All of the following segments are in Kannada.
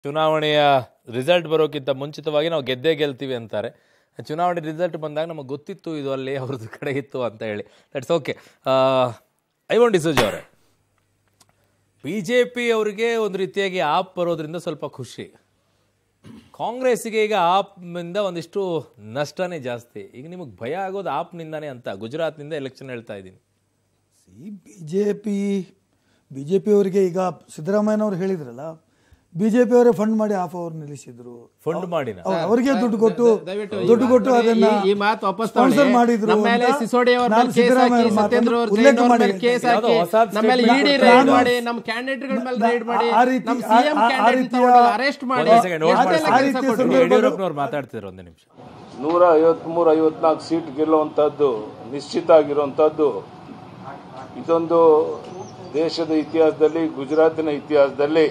ಚುನಾವಣೆಯ ರಿಸಲ್ಟ್ ಬರೋಕ್ಕಿಂತ ಮುಂಚಿತವಾಗಿ ನಾವು ಗೆದ್ದೇ ಗೆಲ್ತೀವಿ ಅಂತಾರೆ ಚುನಾವಣೆ ರಿಸಲ್ಟ್ ಬಂದಾಗ ನಮಗೆ ಗೊತ್ತಿತ್ತು ಇದು ಅಲ್ಲಿ ಅವ್ರದ್ದು ಕಡೆ ಇತ್ತು ಅಂತ ಹೇಳಿ ದಟ್ಸ್ ಓಕೆ ಐವನ್ ಡಿಸೋಜ್ ಅವರೇ ಬಿ ಜೆ ಪಿ ಅವರಿಗೆ ಒಂದು ರೀತಿಯಾಗಿ ಆಪ್ ಬರೋದ್ರಿಂದ ಸ್ವಲ್ಪ ಖುಷಿ ಕಾಂಗ್ರೆಸ್ಸಿಗೆ ಈಗ ಆಪ್ನಿಂದ ಒಂದಿಷ್ಟು ನಷ್ಟನೇ ಜಾಸ್ತಿ ಈಗ ನಿಮಗೆ ಭಯ ಆಗೋದು ಆಪ್ನಿಂದಾನೇ ಅಂತ ಗುಜರಾತ್ನಿಂದ ಎಲೆಕ್ಷನ್ ಹೇಳ್ತಾ ಇದ್ದೀನಿ B J P B J ಪಿಯವರಿಗೆ ಈಗ ಸಿದ್ದರಾಮಯ್ಯನವ್ರು ಹೇಳಿದ್ರಲ್ಲ ಬಿ ಜೆ ಪಿಯವರೇ ಫಂಡ್ ಮಾಡಿ ಆಫ್ ಅವ್ರು ನಿಲ್ಲಿಸಿದ್ರು ಫಂಡ್ ಮಾಡಿನ ಅವ್ರು ಅವರಿಗೆ ದುಡ್ಡು ಕೊಟ್ಟು ದಯವಿಟ್ಟು ದುಡ್ಡು ಕೊಟ್ಟು ಅದನ್ನ ಈ- ಈ ಮಾತು ವಾಪಸ್ sponsor ತಗೊಳ್ಳಿ. ಮಾಡಿದ್ರು ನಮ್ಮ ಮೇಲೆ ಅಂತ ಸಿಸೋಡಿ ಅವ್ರ ನಾನು ಮೇಲೆ ಕೇಸ್ ಸಿದ್ದರಾಮಯ್ಯ ಹಾಕಿ, ಮಾತನ್ನು ಸತ್ಯೇಂದ್ರ ಅವ್ರ ಉಲ್ಲೇಖ ಜೈನ್ ಅವ್ರ ಮೇಲೆ ಮಾಡಿ ಕೇಸ್ ಯಾವುದೋ ಹಾಕಿ, ಹೊಸ ನಮ್ಮ ಮೇಲೆ statement ಇಡಿ ಕೊಡ್ತಾರೆ. ರೈಡ್ ನಾನು- ಮಾಡಿ ನಮ್ಮ ಕ್ಯಾಂಡಿಡೇಟ್ಗಳ ಮೇಲೆ ರೈಡ್ ಮಾಡಿ ಆ ರೀತಿ- ನಮ್ಮ ಆ- ಸಿಎಂ ಆ- ಆ ಕ್ಯಾಂಡಿಡೇಟ್ ರೀತಿಯ- ಅರೆಸ್ಟ್ ಮಾಡಿ ಒಂದೇ second, note ಎಷ್ಟೆಲ್ಲ ಮಾಡ್ಕೊಳ್ಳಿ. ಕೆಲಸ ಆ ರೀತಿಯ ಕೊಟ್ರು. ಸಂದರ್ಭ- ಯಡಿಯೂರಪ್ಪನವ್ರು ಮಾತಾಡ್ತಿದ್ರು ಒಂದು ನಿಮಿಷ ನೂರ ಐವತ್ಮೂರು ಐವತ್ನಾಲ್ಕು ಸೀಟ್ ಗೆಲ್ಲುವಂಥದ್ದು ನಿಶ್ಚಿತ ಆಗಿರುವಂಥದ್ದು ಇದೊಂದು ದೇಶದ ಇತಿಹಾಸದಲ್ಲಿ ಗುಜರಾತಿನ ಇತಿಹಾಸದಲ್ಲಿ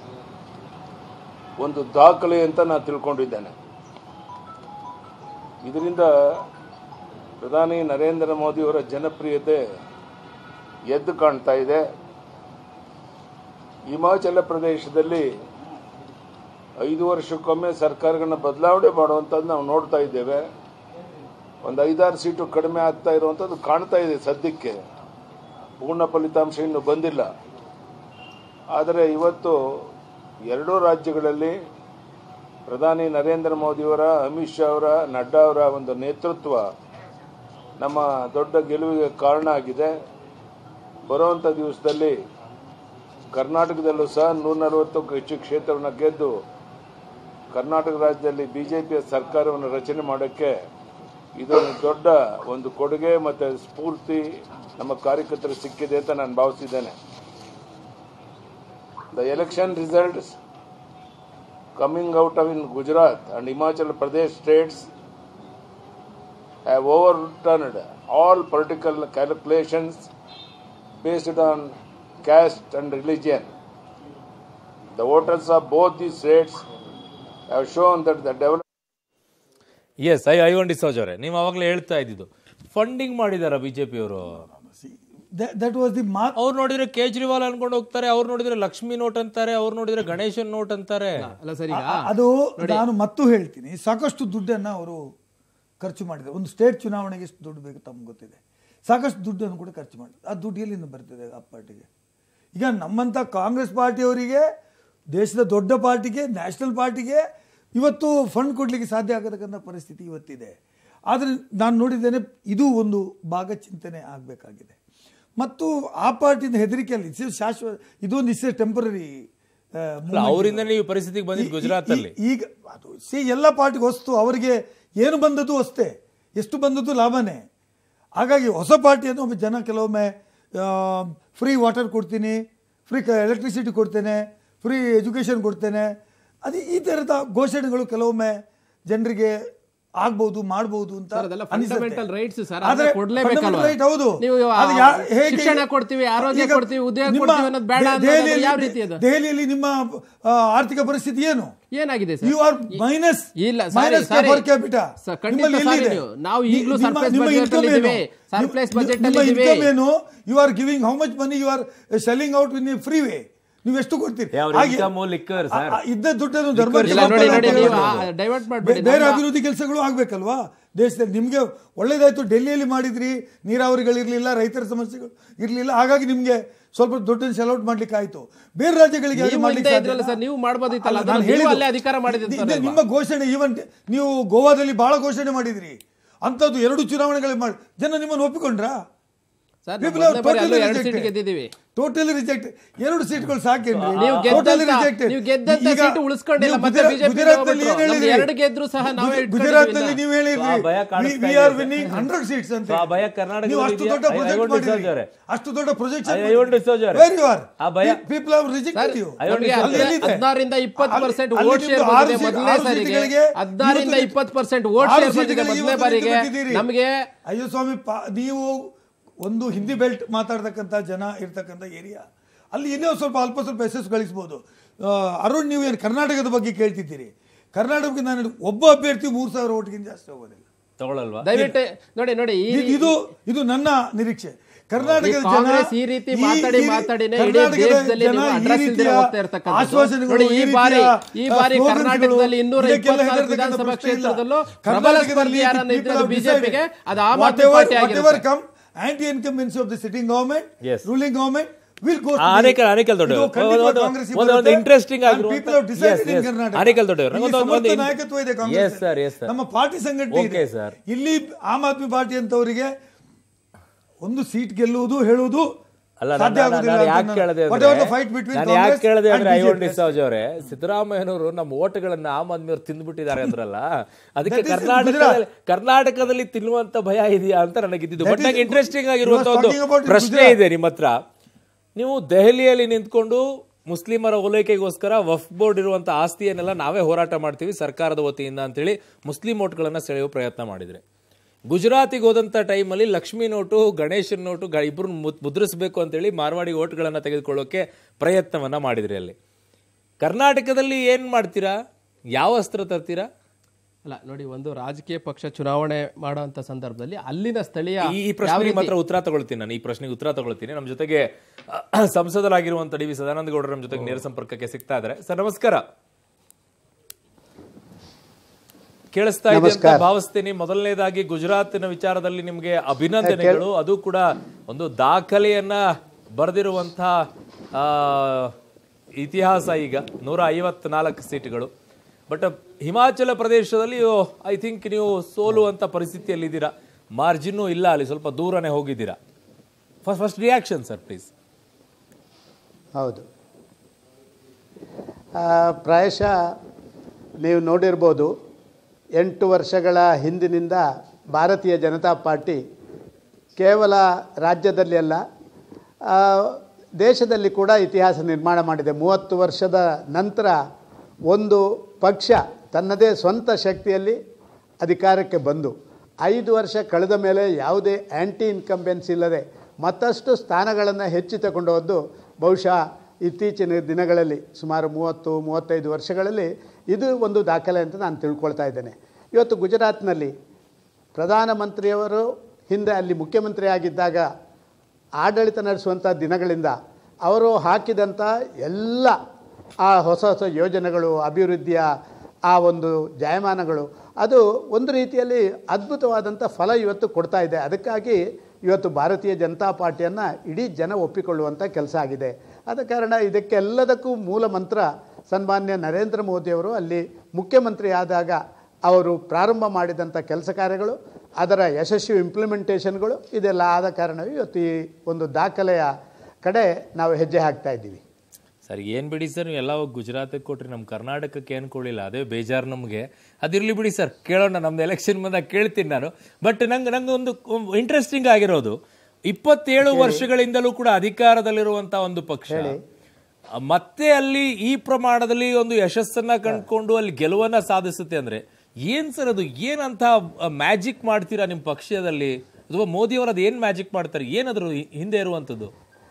ಒಂದು ದಾಖಲೆ ಅಂತ ನಾನು ತಿಳ್ಕೊಂಡಿದ್ದೇನೆ ಇದರಿಂದ ಪ್ರಧಾನಿ ನರೇಂದ್ರ ಮೋದಿಯವರ ಜನಪ್ರಿಯತೆ ಎದ್ದು ಕಾಣ್ತಾ ಇದೆ ಹಿಮಾಚಲ ಪ್ರದೇಶದಲ್ಲಿ ಐದು ವರ್ಷಕ್ಕೊಮ್ಮೆ ಸರ್ಕಾರಗಳನ್ನ ಬದಲಾವಣೆ ಮಾಡುವಂಥದ್ದು ನಾವು ನೋಡ್ತಾ ಇದ್ದೇವೆ ಒಂದು ಐದಾರು ಸೀಟು ಕಡಿಮೆ ಆಗ್ತಾ ಇರುವಂಥದ್ದು ಕಾಣ್ತಾ ಇದೆ ಸದ್ಯಕ್ಕೆ ಪೂರ್ಣ ಫಲಿತಾಂಶ ಇನ್ನೂ ಬಂದಿಲ್ಲ ಆದರೆ ಇವತ್ತು ಎರಡೂ ರಾಜ್ಯಗಳಲ್ಲಿ ಪ್ರಧಾನಿ ನರೇಂದ್ರ ಮೋದಿಯವರ ಅಮಿತ್ ಶಾ ಅವರ ನಡ್ಡಾ ಅವರ ಒಂದು ನೇತೃತ್ವ ನಮ್ಮ ದೊಡ್ಡ ಗೆಲುವಿಗೆ ಕಾರಣ ಆಗಿದೆ ಬರುವಂಥ ದಿವಸದಲ್ಲಿ ಕರ್ನಾಟಕದಲ್ಲೂ ಸಹ ನೂರ ನಲವತ್ತಕ್ಕೂ ಹೆಚ್ಚು ಕ್ಷೇತ್ರವನ್ನು ಗೆದ್ದು ಕರ್ನಾಟಕ ರಾಜ್ಯದಲ್ಲಿ ಬಿಜೆಪಿಯ ಸರ್ಕಾರವನ್ನು ರಚನೆ ಮಾಡೋಕ್ಕೆ ಇದೊಂದು ದೊಡ್ಡ ಒಂದು ಕೊಡುಗೆ ಮತ್ತು ಸ್ಫೂರ್ತಿ ನಮ್ಮ ಕಾರ್ಯಕರ್ತರು ಸಿಕ್ಕಿದೆ ಅಂತ ನಾನು ಭಾವಿಸಿದ್ದೇನೆ the election results coming out of in Gujarat and Himachal Pradesh states have overturned all political calculations based on caste and religion. The voters of both these states have shown that the development S I Ivan D'Souza ಅವರೇ ನೀವು ಅವಾಗಲೇ ಹೇಳ್ತಾ ಇದ್ದಿದ್ದು ಫಂಡಿಂಗ್ ಮಾಡಿದಾರ ಬಿಜೆಪಿ ಅವರು ದಟ್ ವಾಸ್ ದಿ ಮಾತ್ ಅವ್ರು ನೋಡಿದ್ರೆ ಕೇಜ್ರಿವಾಲ್ ಅನ್ಕೊಂಡು ಹೋಗ್ತಾರೆ ಅವ್ರು ನೋಡಿದ್ರೆ ಲಕ್ಷ್ಮಿ ನೋಟ್ ಅಂತಾರೆ ಅವ್ರು ನೋಡಿದ್ರೆ ಗಣೇಶನ್ ನೋಟ್ ಅಂತಾರೆ ಅಲ್ಲ ಸರ್ ಈಗ ಅದು ನಾನು ಮತ್ತು ಹೇಳ್ತೀನಿ ಸಾಕಷ್ಟು ದುಡ್ಡನ್ನು ಅವರು ಖರ್ಚು ಮಾಡಿದ್ದಾರೆ ಒಂದು ಸ್ಟೇಟ್ ಚುನಾವಣೆಗೆ ಎಷ್ಟು ದುಡ್ಡು ಬೇಕು ತಮ್ಗೆ ಗೊತ್ತಿದೆ ಸಾಕಷ್ಟು ದುಡ್ಡನ್ನು ಕೂಡ ಖರ್ಚು ಮಾಡಿದ್ದಾರೆ ಆ ದುಡ್ಡು ಎಲ್ಲಿಂದ ಬರ್ತಿದೆ ಆ ಪಾರ್ಟಿಗೆ ಈಗ ನಮ್ಮಂಥ ಕಾಂಗ್ರೆಸ್ ಪಾರ್ಟಿಯವರಿಗೆ ದೇಶದ ದೊಡ್ಡ ಪಾರ್ಟಿಗೆ ನ್ಯಾಷನಲ್ ಪಾರ್ಟಿಗೆ ಇವತ್ತು ಫಂಡ್ ಕೊಡಲಿಕ್ಕೆ ಸಾಧ್ಯ ಆಗತಕ್ಕಂಥ ಪರಿಸ್ಥಿತಿ ಇವತ್ತಿದೆ ಆದರೆ ನಾನು ನೋಡಿದ್ದೇನೆ ಇದು ಒಂದು ಭಾಗ ಚಿಂತನೆ ಆಗಬೇಕಾಗಿದೆ ಮತ್ತು ಆ ಪಾರ್ಟಿಯಿಂದ ಹೆದರಿಕೆಯಲ್ಲಿ ಇದು ಶಾಶ್ವತ ಇದೊಂದು ಇಸ್ ಟೆಂಪರರಿ ಅಲ್ಲ ಅವರಿಂದ ನೀವು ಪರಿಸ್ಥಿತಿಗೆ ಬಂದಿದ್ದು ಗುಜರಾತ್ ಅಲ್ಲಿ ಈ- ಈಗ ಅದು ಸಿ ಎಲ್ಲ ಪಾರ್ಟಿಗೆ ವಸ್ತು ಅವರಿಗೆ ಏನು ಬಂದದ್ದು ಅಷ್ಟೇ ಎಷ್ಟು ಬಂದದ್ದು ಲಾಭನೇ ಹಾಗಾಗಿ ಹೊಸ ಪಾರ್ಟಿಯನ್ನು ಒಬ್ಬ ಜನ ಕೆಲವೊಮ್ಮೆ ಫ್ರೀ ವಾಟರ್ ಕೊಡ್ತೀನಿ ಫ್ರೀ ಎಲೆಕ್ಟ್ರಿಸಿಟಿ ಕೊಡ್ತೇನೆ ಫ್ರೀ ಎಜುಕೇಷನ್ ಕೊಡ್ತೇನೆ ಅದು ಈ ಥರದ ಘೋಷಣೆಗಳು ಕೆಲವೊಮ್ಮೆ ಜನರಿಗೆ ಆಗ್ಬಹುದು ಮಾಡ್ಬೋದು ಅಂತ ಸರ್, ಅದೆಲ್ಲ ಅನಿಸುತ್ತೆ. fundamental rights ಸರ್, ಅದನ್ನ ಆದ್ರೆ ಕೊಡ್ಲೇಬೇಕಲ್ವಾ? fundamental right ಹೌದು ನೀವು ಅದು ಯಾ- ಹೇಗೆ- ಶಿಕ್ಷಣ ಕೊಡ್ತೀವಿ, ಆರೋಗ್ಯ ಈಗ ಕೊಡ್ತೀವಿ, ಉದ್ಯೋಗ ನಿಮ್ಮ ಕೊಡ್ತೀವಿ ಅನ್ನೋದು ಬೇಡ ಅನ್ನೋದು ದೆಹಲಿಯಲ್ಲಿ- ಯಾವ ರೀತಿ ಅದು? ದೆಹಲಿಯಲ್ಲಿ ನಿಮ್ಮ ಆ, ಆರ್ಥಿಕ ಪರಿಸ್ಥಿತಿ ಏನು ಏನಾಗಿದೆ ಯು ಸರ್ ಆರ್ ಮೈನಸ್ ಇಲ್ಲ, sorry, minus sorry. Per capita sir, ಖಂಡಿತ sorry ನೀವು. ನಾವು ಈಗ್ಲೂ surplus budget ಅಲ್ಲಿ ಇದ್ದೀವಿ. Surplus budget ನಿಮ್ಮ ಅಲ್ಲಿ ಇದ್ದೀವಿ. ಇನ್ಕಮ್ ಏನು you are giving how much money you are selling out in free way ನೀವು ಎಷ್ಟು ಕೊಡ್ತೀರಿ ಅವ್ರ ಹಾಗೆ- income liquor, sir. ಆ- ಆ ಇದ್ದ ದುಡ್ಡನ್ನು ಧರ್ಮ ಇಲ್ಲ, ನೋಡಿ, ನೋಡಿ, ನೀವು ಡೈವರ್ಟ್ ಮಾಡ್ಬೇಡಿ ಬೇರೆ ನಮ್ಮ- ಅಭಿವೃದ್ಧಿ ಕೆಲಸಗಳು ಆಗ್ಬೇಕಲ್ವಾ ದೇಶದಲ್ಲಿ ನಿಮ್ಗೆ ಒಳ್ಳೇದಾಯ್ತು ಡೆಲ್ಲಿಯಲ್ಲಿ ಮಾಡಿದ್ರಿ ನೀರಾವರಿಗಳಿರ್ಲಿಲ್ಲ ರೈತರ ಸಮಸ್ಯೆಗಳು ಇರ್ಲಿಲ್ಲ ಹಾಗಾಗಿ ನಿಮ್ಗೆ ಸ್ವಲ್ಪ ದುಡ್ಡನ್ನು ಸೆಲೌಟ್ ಮಾಡ್ಲಿಕ್ಕೆ ಆಯ್ತು ಬೇರೆ ರಾಜ್ಯಗಳಿಗೆ ಯಾಕೆ ನೀವು ಮಾಡ್ಲಿಕ್ಕೆ ಹಿಂದೆ ಸಾಧ್ಯ ಇದ್ರಲ್ಲ ಇಲ್ಲ? ಸರ್, ನೀವು ಮಾಡ್ಬೋದಿತ್ತಲ್ಲ, ಅಲ್ಲ, ಅದನ್ನ ನಾನು ನೀವು ಹೇಳಿದ್ದು. ಅಲ್ಲೇ ಅಧಿಕಾರ ಮಾಡಿದ್ರಿ ಇದು- ಅಂತಾರಲ್ವಾ? ಇದು ನಿಮ್ಮ ಘೋಷಣೆ ಈವನ್ ನೀವು ಗೋವಾದಲ್ಲಿ ಬಹಳ ಘೋಷಣೆ ಮಾಡಿದ್ರಿ ಅಂಥದ್ದು ಎರಡು ಚುನಾವಣೆಗಳು ಮಾಡಿ ಜನ ನಿಮ್ಮನ್ನು ಒಪ್ಪಿಕೊಂಡ್ರಾ ಸರ್, People ಮೊದಲನೇ are ಬಾರಿ totally ಅಲ್ಲೂ ಎರಡು rejected. ಸೀಟ್ ಗೆದ್ದಿದ್ದೀವಿ ಟೋಟಲಿ ರಿಜೆಕ್ಟ್ ಎರಡು ಸೀಟ್ಗಳು ಸಾಕೇನ್ರಿ ನೀವು Totally ಗೆದ್ದಂತ rejected. ನೀವು ಗೆದ್ದಂತ ಈಗ ಸೀಟು ಉಳಿಸ್ಕೊಂಡಿಲ್ಲ ನೀವು ಮತ್ತೆ ಗುಜರಾ- ಬಿಜೆಪಿ ಗುಜರಾತ್ನಲ್ಲಿ ಏನ್ ನಮ್ದು ಹೇಳಿದ್ರಿ? ಎರಡು ಗೆದ್ರು ಸಹ ನಾವೇ ಗುಜ- ಇಟ್ಕೊಂಡಿದ್ದೀವಿ ಗುಜರಾತ್ನಲ್ಲಿ ಇನ್ನ. ನೀವು ಹೇಳಿದ್ರಿ ಆ ಭಯ ಕಾಣಿಸ್ತಾ ವಿ ಇದೆ are sir. Winning hundred seats ಅಂತ ಸೊ ಆ ಭಯ ಕರ್ನಾಟಕದಲ್ಲಿ ನೀವು ಅಷ್ಟು ಇದೆಯಾ? ದೊಡ್ಡ ಐ- ಪ್ರೊಜೆಕ್ಟ್ ಐವನ್ ಡಿಸೋಜ್ ಮಾಡಿದ್ರಿ ಅವರೇ. ಅಷ್ಟು ದೊಡ್ಡ ಪ್ರೊಜೆಕ್ಟ್ ಐ- ಐವನ್ ಡಿಸೋಜ್ ಅವರೇ. ವೆರಿ ಆರ್ ಆ ಭಯ- ಪೀಪಲ್ ಆರ್ ರಿಜೆಕ್ಟೆಡ್ ಯು ನಮ್ಗೆ ಅಲ್ಲಿ ಹದಿನಾ- ಹದಿನಾರರಿಂದ ಇಪ್ಪತ್ತು ಅಲ್ಲಿ- ಪರ್ಸೆಂಟ್ ಅಲ್ಲಿ ವೋಟ್ ಶೇರ್ ನಿಮ್ದು ಆರು ಬಂದಿದೆ ಸೀಟ್- ಮೊದಲನೇ ಆರು ಸಾರಿಗೆ ಸೀಟ್ಗಳಿಗೆ ಹದಿನಾರರಿಂದ ಇವತ್ತು ಇಪ್ಪತ್ತು ಪರ್ಸೆಂಟ್ ವೋಟ್ ಆರು ಶೇರ್ ಬಂದಿದೆ ಸೀಟ್ಗಳಿಗೆ ಮೊದಲನೇ ಇವತ್ತು ಬಾರಿಗೆ ಗೆದ್ದಿದ್ದೀರಿ. ನಮಗೆ ಅಯ್ಯೋ ಸ್ವಾಮಿ ಪಾ- ನೀವು ಒಂದು ಹಿಂದಿ ಬೆಲ್ಟ್ ಮಾತಾಡ್ತಕ್ಕಂಥ ಜನ ಇರ್ತಕ್ಕಂಥ ಏರಿಯಾ ಅಲ್ಲಿ ಇನ್ನೂ ಸ್ವಲ್ಪ ಅಲ್ಪ ಸ್ವಲ್ಪ ಯಶಸ್ಸು ಗಳಿಸ್ಬೋದು ಆ, ಅರುಣ್ ನೀವು ಏನು ಕರ್ನಾಟಕದ ಬಗ್ಗೆ ಕೇಳ್ತಿದ್ದೀರಿ ಕರ್ನಾಟಕಕ್ಕೆ ನಾನು ಒಬ್ಬ ಅಭ್ಯರ್ಥಿ ಮೂರು ಸಾವಿರ ಓಟ್ಗಿಂತ ಜಾಸ್ತಿ ಹೋಗೋದಿಲ್ಲ ತಗೊಳಲ್ವಾ ದಯವಿಟ್ಟು ನೋಡಿ ನೋಡಿ ಈ ಇದು- ಇದು ಇದು ನನ್ನ ನಿರೀಕ್ಷೆ ಕರ್ನಾಟಕದ ಈ ಜನ ಕಾಂಗ್ರೆಸ್ ಈ ರೀತಿ ಈ- ಮಾತಾಡಿ ಈ- ಮಾತಾಡಿನೇ ಇಡೀ ಕರ್ನಾಟಕದ ದೇಶದಲ್ಲಿ ಜನ ನೀವು ಈ ಅಡ್ರೆಸ್ ಇಲ್ದಿರ ರೀತಿಯ ಹೋಗ್ತಾ ಇರ್ತಕ್ಕಂಥದ್ದು. ಆಶ್ವಾಸನೆಗಳು, ನೋಡಿ, ಈ ರೀತಿಯ, ಬಾರಿ ಈ ಆ, ಬಾರಿ ಸ್ಲೋಗನ್ಸ್ಗಳು, ಕರ್ನಾಟಕದಲ್ಲಿ ಇನ್ನೂರ ಇದಕ್ಕೆಲ್ಲ ಇಪ್ಪತ್ನಾಲ್ಕು ಹೆದರ್ತಕ್ಕಂಥ ವಿಧಾನಸಭಾ ಪ್ರಶ್ನೆ ಇಲ್ಲ. ಕ್ಷೇತ್ರದಲ್ಲೂ ಪ್ರಬಲ ಕರ್ನಾಟಕದಲ್ಲಿ ಸ್ಪರ್ಧಿ ಯಾರನ್ನ people ಇದ್ದಿದ್ದು have ಬಿಜೆಪಿಗೆ decided. ಅದು Aam Aadmi Whatever- party whatever ಆಗಿರುತ್ತೆ come, anti-incumbency of the sitting government, Yes. ruling government will go to the- Anekal Anekal ದೊಡ್ಡ ಇದು ಖಂಡಿತವಾಗಿ ಒಂದು- ಕಾಂಗ್ರೆಸ್ಸಿಗೆ ಒಂದು- ಒಂದು ಬರುತ್ತೆ. ಇಂಟ್ರೆಸ್ಟಿಂಗ್ And ಆಗಿರುವಂತ people have decided Yes, in yes. Karnataka. Anekal ದೊಡ್ಡವರು ಇಲ್ಲಿ ಒಂದು- ಒಂದು- ಸಮರ್ಥ ಒಂದು- ನಾಯಕತ್ವ ಇದೆ Yes, Congress sir, yes, sir. ನಮ್ಮ ಪಾರ್ಟಿ ಸಂಘಟನೆ ಇದೆ Okay, sir. ಇಲ್ಲಿ ಆಮ್ ಆದ್ಮಿ ಪಾರ್ಟಿ ಅಂತವರಿಗೆ ಒಂದು ಸೀಟ್ ಗೆಲ್ಲುವುದು ಹೇಳುವುದು ಅಲ್ಲ ಸಾಧ್ಯ ನಾನು- ಆಗೋದಿಲ್ಲ ನಾನು ಅಂತ ಯಾಕೆ ನಾನು- ಕೇಳದೆ Whatever the fight between ನಾನು ಯಾಕೆ Congress ಕೇಳದೆ and ಅಂದ್ರೆ ಐವನ್ BJP. ಡಿಸಾಜ್ ಅವರೇ ಸಿದ್ದರಾಮಯ್ಯನವರು ನಮ್ಮ ಓಟ್ಗಳನ್ನ ಆಮ್ ಆದ್ಮಿಯವ್ರು ತಿಂದ್ಬಿಟ್ಟಿದ್ದಾರೆ ಅಂದ್ರಲ್ಲ ಅದಕ್ಕೆ That is in ಕರ್ನಾಟಕದಲ್ಲಿ ಕರ್ನಾಟಕದಲ್ಲಿ ತಿನ್ನುವಂತ ಭಯ ಇದೆಯಾ ಅಂತ ನನಗೆ ಇದ್ದಿದ್ದು That ಬಟ್ is- ನಂಗೆ ಇಂಟ್ರೆಸ್ಟಿಂಗ್ he ಆಗಿರುವಂತ was ಒಂದು talking about in ಪ್ರಶ್ನೆ Gujarat. ಇದೆ ನಿಮ್ಮ ಹತ್ರ ನೀವು ದೆಹಲಿಯಲ್ಲಿ ನಿಂತ್ಕೊಂಡು ಮುಸ್ಲಿಮರ ಓಲೈಕೆಗೋಸ್ಕರ ವಫ್ ಬೋರ್ಡ್ ಇರುವಂತ ಆಸ್ತಿಯನ್ನೆಲ್ಲ ನಾವೇ ಹೋರಾಟ ಮಾಡ್ತೀವಿ ಸರ್ಕಾರದ ವತಿಯಿಂದ ಅಂತೇಳಿ ಮುಸ್ಲಿಂ ಓಟ್ಗಳನ್ನ ಸೆಳೆಯುವ ಪ್ರಯತ್ನ ಮಾಡಿದ್ರೆ ಗುಜರಾತಿಗೆ ಹೋದಂಥ ಟೈಮಲ್ಲಿ ಲಕ್ಷ್ಮೀ ನೋಟು ಗಣೇಶನ್ ನೋಟು ಗ ಇಬ್ಬರು ಮುದ್ರಿಸಬೇಕು ಅಂತೇಳಿ ಮಾರ್ವಾಡಿ ಓಟ್ಗಳನ್ನು ತೆಗೆದುಕೊಳ್ಳೋಕೆ ಪ್ರಯತ್ನವನ್ನ ಮಾಡಿದ್ರಿ ಅಲ್ಲಿ ಕರ್ನಾಟಕದಲ್ಲಿ ಏನು ಮಾಡ್ತೀರಾ ಯಾವ ಅಸ್ತ್ರ ತರ್ತೀರಾ ಅಲ್ಲ ನೋಡಿ ಒಂದು ರಾಜಕೀಯ ಪಕ್ಷ ಚುನಾವಣೆ ಮಾಡುವಂತ ಸಂದರ್ಭದಲ್ಲಿ ಅಲ್ಲಿನ ಸ್ಥಳೀಯ ಈ ಈ ಪ್ರಶ್ನೆಗೆ ಮಾತ್ರ ಉತ್ತರ ತಗೊಳ್ತೀನಿ ನಾನು ಈ ಪ್ರಶ್ನೆಗೆ ಉತ್ತರ ತಗೊಳ್ತೀನಿ ನಮ್ಮ ಜೊತೆಗೆ ಅಹ್, ಸಂಸದರಾಗಿರುವಂತ ಡಿ ವಿ ಸದಾನಂದ ಗೌಡರು ನಮ್ಮ ಜೊತೆಗೆ ನೇರ ಸಂಪರ್ಕಕ್ಕೆ ಸಿಗ್ತಾ ಇದ್ದಾರೆ ಸರ್ ನಮಸ್ಕಾರ ಕೇಳಿಸ್ತಾ ಇದೆ ಅಂತ ಭಾವಿಸ್ತೀನಿ ಮೊದಲನೇದಾಗಿ ಗುಜರಾತಿನ ವಿಚಾರದಲ್ಲಿ ನಿಮಗೆ ಅಭಿನಂದನೆಗಳು ಅದು ಕೂಡ ಒಂದು ದಾಖಲೆಯನ್ನ ಬರೆದಿರುವಂತಹ ಆ, ಇತಿಹಾಸ ಈಗ ನೂರ ಐವತ್ನಾಲ್ಕು ಸೀಟ್ಗಳು ಬಟ್ ಹಿಮಾಚಲ ಪ್ರದೇಶದಲ್ಲಿ ಐ ಥಿಂಕ್ ನೀವು ಸೋಲುವಂತ ಪರಿಸ್ಥಿತಿಯಲ್ಲಿದ್ದೀರಾ ಮಾರ್ಜಿನ್ನೂ ಇಲ್ಲ ಅಲ್ಲಿ ಸ್ವಲ್ಪ ದೂರನೇ ಹೋಗಿದ್ದೀರಾ first first reaction sir please ಹೌದು ಆ, ಪ್ರಾಯಶಃ ನೀವು ನೋಡಿರ್ಬೋದು ಎಂಟು ವರ್ಷಗಳ ಹಿಂದಿನಿಂದ ಭಾರತೀಯ ಜನತಾ ಪಾರ್ಟಿ ಕೇವಲ ರಾಜ್ಯದಲ್ಲಿ ಅಲ್ಲ ಆ, ದೇಶದಲ್ಲಿ ಕೂಡ ಇತಿಹಾಸ ನಿರ್ಮಾಣ ಮಾಡಿದೆ ಮೂವತ್ತು ವರ್ಷದ ನಂತರ ಒಂದು ಪಕ್ಷ ತನ್ನದೇ ಸ್ವಂತ ಶಕ್ತಿಯಲ್ಲಿ ಅಧಿಕಾರಕ್ಕೆ ಬಂದು ಐದು ವರ್ಷ ಕಳೆದ ಮೇಲೆ ಯಾವುದೇ ಆ್ಯಂಟಿ ಇನ್ಕಂಬೆನ್ಸ್ ಇಲ್ಲದೆ ಮತ್ತಷ್ಟು ಸ್ಥಾನಗಳನ್ನು ಹೆಚ್ಚು ತಗೊಂಡು ಹೋದ್ದು ಬಹುಶಃ ಇತ್ತೀಚಿನ ದಿನಗಳಲ್ಲಿ ಸುಮಾರು ಮೂವತ್ತು ಮೂವತ್ತೈದು ವರ್ಷಗಳಲ್ಲಿ ಇದು ಒಂದು ದಾಖಲೆ ಅಂತ ನಾನು ತಿಳ್ಕೊಳ್ತಾ ಇದ್ದೇನೆ ಇವತ್ತು ಗುಜರಾತ್ನಲ್ಲಿ ಪ್ರಧಾನಮಂತ್ರಿಯವರು ಹಿಂದೆ ಅಲ್ಲಿ ಮುಖ್ಯಮಂತ್ರಿ ಆಗಿದ್ದಾಗ ಆಡಳಿತ ನಡೆಸುವಂಥ ದಿನಗಳಿಂದ ಅವರು ಹಾಕಿದಂಥ ಎಲ್ಲ ಆ ಹೊಸ ಹೊಸ ಯೋಜನೆಗಳು ಅಭಿವೃದ್ಧಿಯ ಆ ಒಂದು ಜಾಯಮಾನಗಳು ಅದು ಒಂದು ರೀತಿಯಲ್ಲಿ ಅದ್ಭುತವಾದಂಥ ಫಲ ಇವತ್ತು ಕೊಡ್ತಾ ಇದೆ ಅದಕ್ಕಾಗಿ ಇವತ್ತು ಭಾರತೀಯ ಜನತಾ ಪಾರ್ಟಿಯನ್ನು ಇಡೀ ಜನ ಒಪ್ಪಿಕೊಳ್ಳುವಂಥ ಕೆಲಸ ಆಗಿದೆ ಆದ ಕಾರಣ ಇದಕ್ಕೆಲ್ಲದಕ್ಕೂ ಮೂಲ ಮಂತ್ರ ಸನ್ಮಾನ್ಯ ನರೇಂದ್ರ ಮೋದಿಯವರು ಅಲ್ಲಿ ಮುಖ್ಯಮಂತ್ರಿ ಆದಾಗ ಅವರು ಪ್ರಾರಂಭ ಮಾಡಿದಂಥ ಕೆಲಸ ಕಾರ್ಯಗಳು ಅದರ ಯಶಸ್ವಿ ಇಂಪ್ಲಿಮೆಂಟೇಷನ್ಗಳು ಇದೆಲ್ಲ ಆದ ಕಾರಣವೇ ಇವತ್ತು ಈ ಒಂದು ದಾಖಲೆಯ ಕಡೆ ನಾವು ಹೆಜ್ಜೆ ಹಾಕ್ತಾ ಇದ್ದೀವಿ ಸರ್ ಏನ್ ಬಿಡಿ ಸರ್ ನೀವು ಎಲ್ಲ ಹೋಗಿ ಗುಜರಾತಿಗೆ ಕೊಟ್ರಿ ನಮ್ಮ ಕರ್ನಾಟಕಕ್ಕೆ ಏನು ಕೊಡಲಿಲ್ಲ ಅದೇ ಬೇಜಾರು ನಮಗೆ ಅದಿರ್ಲಿ ಬಿಡಿ ಸರ್ ಕೇಳೋಣ ನಮ್ದು ಎಲೆಕ್ಷನ್ ಬಂದಾಗ ಕೇಳ್ತೀನಿ ನಾನು ಬಟ್ ನಂಗೆ ನಂಗೆ ಒಂದು ಇಂಟ್ರೆಸ್ಟಿಂಗ್ ಆಗಿರೋದು ಇಪ್ಪತ್ತೇಳು ವರ್ಷಗಳಿಂದಲೂ ಕೂಡ ಅಧಿಕಾರದಲ್ಲಿರುವಂತಹ ಒಂದು ಪಕ್ಷ ಆ, ಮತ್ತೆ ಅಲ್ಲಿ ಈ ಪ್ರಮಾಣದಲ್ಲಿ ಒಂದು ಯಶಸ್ಸನ್ನ ಕಂಡುಕೊಂಡು ಅಲ್ಲಿ ಗೆಲುವನ್ನ ಸಾಧಿಸುತ್ತೆ ಅಂದ್ರೆ ಏನ್ ಸರ್ ಅದು ಏನಂತ ಮ್ಯಾಜಿಕ್ ಮಾಡ್ತೀರಾ ನಿಮ್ಮ ಪಕ್ಷದಲ್ಲಿ ಅಥವಾ ಮೋದಿ ಅವರು ಅದು ಏನ್ ಮ್ಯಾಜಿಕ್ ಮಾಡ್ತಾರೆ ಏನಾದ್ರು ಹಿಂದೆ ಇರುವಂತದ್ದು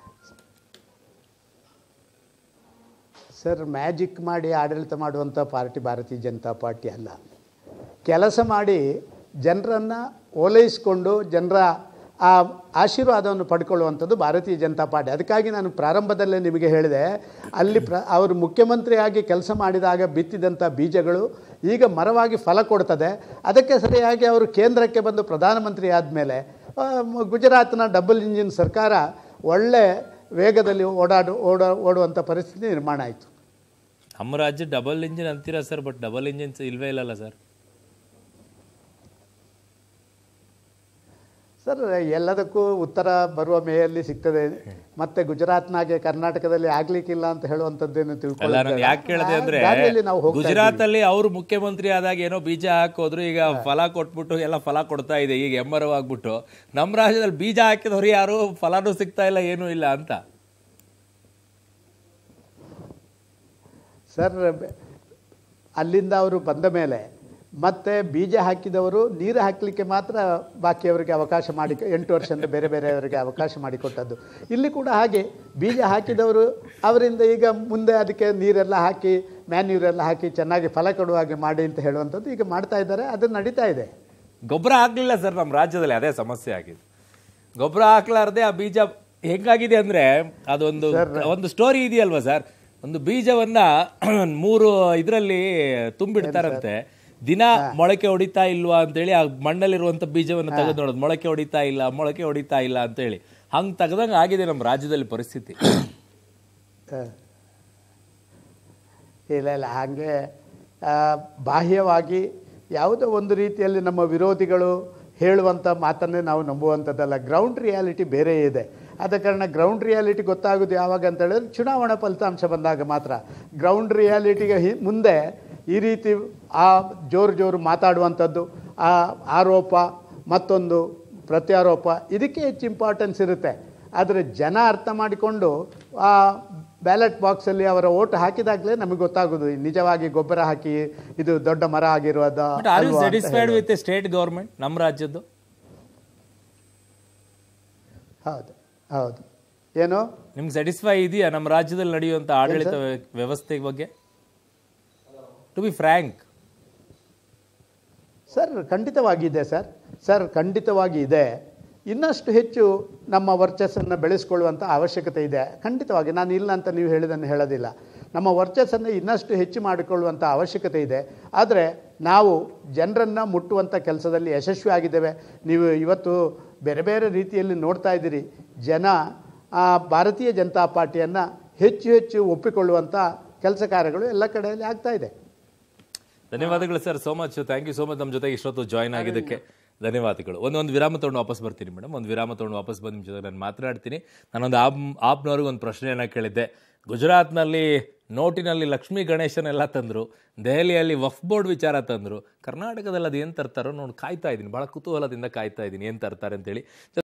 ಸರ್ ಮ್ಯಾಜಿಕ್ ಮಾಡಿ ಆಡಳಿತ ಮಾಡುವಂಥ ಪಾರ್ಟಿ ಭಾರತೀಯ ಜನತಾ ಪಾರ್ಟಿ ಅಲ್ಲ ಕೆಲಸ ಮಾಡಿ ಜನರನ್ನು ಓಲೈಸಿಕೊಂಡು ಜನರ ಆ ಆಶೀರ್ವಾದವನ್ನು ಪಡ್ಕೊಳ್ಳುವಂಥದ್ದು ಭಾರತೀಯ ಜನತಾ ಪಾರ್ಟಿ ಅದಕ್ಕಾಗಿ ನಾನು ಪ್ರಾರಂಭದಲ್ಲೇ ನಿಮಗೆ ಹೇಳಿದೆ ಅಲ್ಲಿ ಪ್ರ ಅವರು ಮುಖ್ಯಮಂತ್ರಿಯಾಗಿ ಕೆಲಸ ಮಾಡಿದಾಗ ಬಿತ್ತಿದಂಥ ಬೀಜಗಳು ಈಗ ಮರವಾಗಿ ಫಲ ಕೊಡ್ತದೆ ಅದಕ್ಕೆ ಸರಿಯಾಗಿ ಅವರು ಕೇಂದ್ರಕ್ಕೆ ಬಂದು ಪ್ರಧಾನಮಂತ್ರಿ ಆದಮೇಲೆ ಗುಜರಾತ್ನ ಡಬಲ್ ಇಂಜಿನ್ ಸರ್ಕಾರ ಒಳ್ಳೆ ವೇಗದಲ್ಲಿ ಓಡಾಡು ಓಡ ಓಡುವಂಥ ಪರಿಸ್ಥಿತಿ ನಿರ್ಮಾಣ ಆಯಿತು ನಮ್ಮ ರಾಜ್ಯ ಡಬಲ್ ಇಂಜಿನ್ ಅಂತೀರಾ ಸರ್ ಬಟ್ ಡಬಲ್ ಇಂಜಿನ್ ಇಲ್ವೇ ಇಲ್ಲಲ್ಲ ಸರ್ ಸರ್ ಎಲ್ಲದಕ್ಕೂ ಉತ್ತರ ಬರುವ ಮೇಯಲ್ಲಿ ಸಿಗ್ತದೆ ಮತ್ತೆ ಗುಜರಾತ್ನಾಗೆ ಕರ್ನಾಟಕದಲ್ಲಿ ಆಗ್ಲಿಕ್ಕಿಲ್ಲ ಅಂತ ಹೇಳುವಂಥದ್ದೇನು ಅಲ್ಲ ನಾನು ಯಾಕೆ ಕೇಳಿದೆ ಅಂದ್ರೆ ನಾವು ಹೋಗ್ತಾ ಗುಜರಾತ್ ಅಲ್ಲಿ ಅವರು ಮುಖ್ಯಮಂತ್ರಿ ಆದಾಗ ಏನೋ ಬೀಜ ಹಾಕೋದ್ರು ಈಗ ಫಲ ಕೊಟ್ಬಿಟ್ಟು ಎಲ್ಲ ಫಲ ಕೊಡ್ತಾ ಇದೆ ಈಗ ಎಮ್ಮರವ್ ಆಗ್ಬಿಟ್ಟು ನಮ್ಮ ರಾಜ್ಯದಲ್ಲಿ ಬೀಜ ಹಾಕಿದವ್ರು ಯಾರು ಫಲಾನೂ ಸಿಗ್ತಾ ಇಲ್ಲ ಏನೂ ಇಲ್ಲ ಅಂತ ಸರ್ ಬೆ- ಅಲ್ಲಿಂದ ಅವರು ಬಂದ ಮೇಲೆ ಮತ್ತೆ ಬೀಜ ಹಾಕಿದವರು ನೀರು ಹಾಕಲಿಕ್ಕೆ ಮಾತ್ರ ಬಾಕಿಯವರಿಗೆ ಅವಕಾಶ ಮಾಡಿ ಎಂಟು ವರ್ಷದಿಂದ ಬೇರೆ ಬೇರೆಯವರಿಗೆ ಅವಕಾಶ ಮಾಡಿಕೊಟ್ಟದ್ದು ಇಲ್ಲಿ ಕೂಡ ಹಾಗೆ ಬೀಜ ಹಾಕಿದವರು ಅವರಿಂದ ಈಗ ಮುಂದೆ ಅದಕ್ಕೆ ನೀರೆಲ್ಲ ಹಾಕಿ ಮ್ಯಾನ್ಯೂರೆಲ್ಲ ಹಾಕಿ ಚೆನ್ನಾಗಿ ಫಲ ಕೊಡುವ ಹಾಗೆ ಮಾಡಿ ಅಂತ ಹೇಳುವಂಥದ್ದು ಈಗ ಮಾಡ್ತಾ ಇದ್ದಾರೆ ಅದು ನಡೀತಾ ಇದೆ ಗೊಬ್ಬರ ಹಾಕ್ಲಿಲ್ಲ ಸರ್ ನಮ್ಮ ರಾಜ್ಯದಲ್ಲಿ ಅದೇ ಸಮಸ್ಯೆ ಆಗಿದೆ ಗೊಬ್ಬರ ಹಾಕ್ಲಾರ್ದೆ ಆ ಬೀಜ ಹೆಂಗಾಗಿದೆ ಅಂದ್ರೆ ಅದೊಂದು ಒಂದು ಸ್ಟೋರಿ ಇದೆಯಲ್ವಾ ಸರ್ ಒಂದು ಬೀಜವನ್ನ ಮೂರು ಇದರಲ್ಲಿ ತುಂಬಿಡ್ತಾರಂತೆ ದಿನ ಮೊಳಕೆ ಹೊಡಿತಾ ಇಲ್ವಾ ಅಂತೇಳಿ ಆ ಮಣ್ಣಲ್ಲಿರುವಂತ ಬೀಜವನ್ನ ತೆಗೆದು ನೋಡೋದು ಮೊಳಕೆ ಹೊಡಿತಾ ಇಲ್ಲ ಮೊಳಕೆ ಹೊಡಿತಾ ಇಲ್ಲ ಅಂತೇಳಿ ಹಂಗ್ ತೆಗ್ದಂಗ ಆಗಿದೆ ನಮ್ಮ ರಾಜ್ಯದಲ್ಲಿ ಪರಿಸ್ಥಿತಿ ಹ. ಇಲ್ಲ ಇಲ್ಲ ಹಾಗೆ ಆ, ಬಾಹ್ಯವಾಗಿ ಯಾವುದೋ ಒಂದು ರೀತಿಯಲ್ಲಿ ನಮ್ಮ ವಿರೋಧಿಗಳು ಹೇಳುವಂಥ ಮಾತನ್ನೇ ನಾವು ನಂಬುವಂಥದ್ದಲ್ಲ ಗ್ರೌಂಡ್ ರಿಯಾಲಿಟಿ ಬೇರೆ ಇದೆ ಆದ ಕಾರಣ ಗ್ರೌಂಡ್ ರಿಯಾಲಿಟಿ ಗೊತ್ತಾಗೋದು ಯಾವಾಗ ಅಂತ ಹೇಳಿದ್ರೆ ಚುನಾವಣಾ ಫಲಿತಾಂಶ ಬಂದಾಗ ಮಾತ್ರ ಗ್ರೌಂಡ್ ರಿಯಾಲಿಟಿಗೆ ಹಿ ಮುಂದೆ ಈ ರೀತಿ ಆ ಜೋರು ಜೋರು ಮಾತಾಡುವಂಥದ್ದು ಆ ಆರೋಪ ಮತ್ತೊಂದು ಪ್ರತ್ಯಾರೋಪ ಇದಕ್ಕೆ ಹೆಚ್ಚು ಇಂಪಾರ್ಟೆನ್ಸ್ ಇರುತ್ತೆ ಆದರೆ ಜನ ಅರ್ಥ ಮಾಡಿಕೊಂಡು ಆ ಬ್ಯಾಲೆಟ್ ಬಾಕ್ಸಲ್ಲಿ ಅವರ ಓಟ್ ಹಾಕಿದಾಗಲೇ ನಮಗೆ ಗೊತ್ತಾಗೋದು ನಿಜವಾಗಿ ಗೊಬ್ಬರ ಹಾಕಿ ಇದು ದೊಡ್ಡ ಮರ ಆಗಿರೋದ but are you satisfied with state government ನಮ್ಮ ರಾಜ್ಯದ್ದು ಹೌದು ಹೌದು ಏನು ನಿಮ್ಗೆ ಸ್ಯಾಟಿಸ್ಫೈ ಇದೆಯಾ ನಮ್ಮ ರಾಜ್ಯದಲ್ಲಿ ನಡೆಯುವಂತ ಆಡಳಿತ ವ್ಯ- ವ್ಯವಸ್ಥೆ ಬಗ್ಗೆ ಟು ಬಿ ಫ್ರ್ಯಾಂಕ್ ಸರ್ ಖಂಡಿತವಾಗಿದೆ ಸರ್ ಸರ್ ಖಂಡಿತವಾಗಿ ಇದೆ ಇನ್ನಷ್ಟು ಹೆಚ್ಚು ನಮ್ಮ ವರ್ಚಸ್ಸನ್ನು ಬೆಳೆಸ್ಕೊಳ್ಳುವಂಥ ಅವಶ್ಯಕತೆ ಇದೆ ಖಂಡಿತವಾಗಿ ನಾನು ಇಲ್ಲ ಅಂತ ನೀವು ಹೇಳಿದ್ದನ್ನು ಹೇಳೋದಿಲ್ಲ ನಮ್ಮ ವರ್ಚಸ್ಸನ್ನು ಇನ್ನಷ್ಟು ಹೆಚ್ಚು ಮಾಡಿಕೊಳ್ಳುವಂಥ ಅವಶ್ಯಕತೆ ಇದೆ ಆದರೆ ನಾವು ಜನರನ್ನು ಮುಟ್ಟುವಂಥ ಕೆಲಸದಲ್ಲಿ ಯಶಸ್ವಿ ಆಗಿದ್ದೇವೆ ನೀವು ಇವತ್ತು ಬೇರೆ ಬೇರೆ ರೀತಿಯಲ್ಲಿ ನೋಡ್ತಾ ಇದ್ದೀರಿ ಜನ ಆ, ಭಾರತೀಯ ಜನತಾ ಪಾರ್ಟಿಯನ್ನು ಹೆಚ್ಚು ಹೆಚ್ಚು ಒಪ್ಪಿಕೊಳ್ಳುವಂಥ ಕೆಲಸ ಕಾರ್ಯಗಳು ಎಲ್ಲ ಕಡೆಯಲ್ಲಿ ಆಗ್ತಾ ಇದೆ ಧನ್ಯವಾದಗಳು sir so much thank you so much ನಮ್ಮ ಜೊತೆ ಇಷ್ಟೊತ್ತು ಜಾಯ್ನ್ ಆಗಿದ್ದಕ್ಕೆ ಧನ್ಯವಾದಗಳು ಒಂದೊಂದು ವಿರಾಮ ತೊಗೊಂಡು ವಾಪಸ್ ಬರ್ತೀನಿ ಮೇಡಮ್ ಒಂದು ವಿರಾಮ ತೊಗೊಂಡು ವಾಪಸ್ ಬಂದು ನಿಮ್ಮ ಜೊತೆ ನಾನು ಮಾತನಾಡ್ತೀನಿ ನಾನೊಂದು ಆಪ್ ಆಪ್ನವ್ರಿಗೆ ಒಂದು ಪ್ರಶ್ನೆಯನ್ನು ಕೇಳಿದ್ದೆ ಗುಜರಾತ್ನಲ್ಲಿ ನೋಟಿನಲ್ಲಿ ಲಕ್ಷ್ಮೀ ಗಣೇಶನೆಲ್ಲ ತಂದರು ದೆಹಲಿಯಲ್ಲಿ ವಫ್ ಬೋರ್ಡ್ ವಿಚಾರ ತಂದರು ಕರ್ನಾಟಕದಲ್ಲಿ ಅದು ಏನು ತರ್ತಾರೋ ನೋಡಿ ಕಾಯ್ತಾ ಇದ್ದೀನಿ ಭಾಳ ಕುತೂಹಲದಿಂದ ಕಾಯ್ತಾ ಇದ್ದೀನಿ ಏನು ತರ್ತಾರೆ ಅಂತೇಳಿ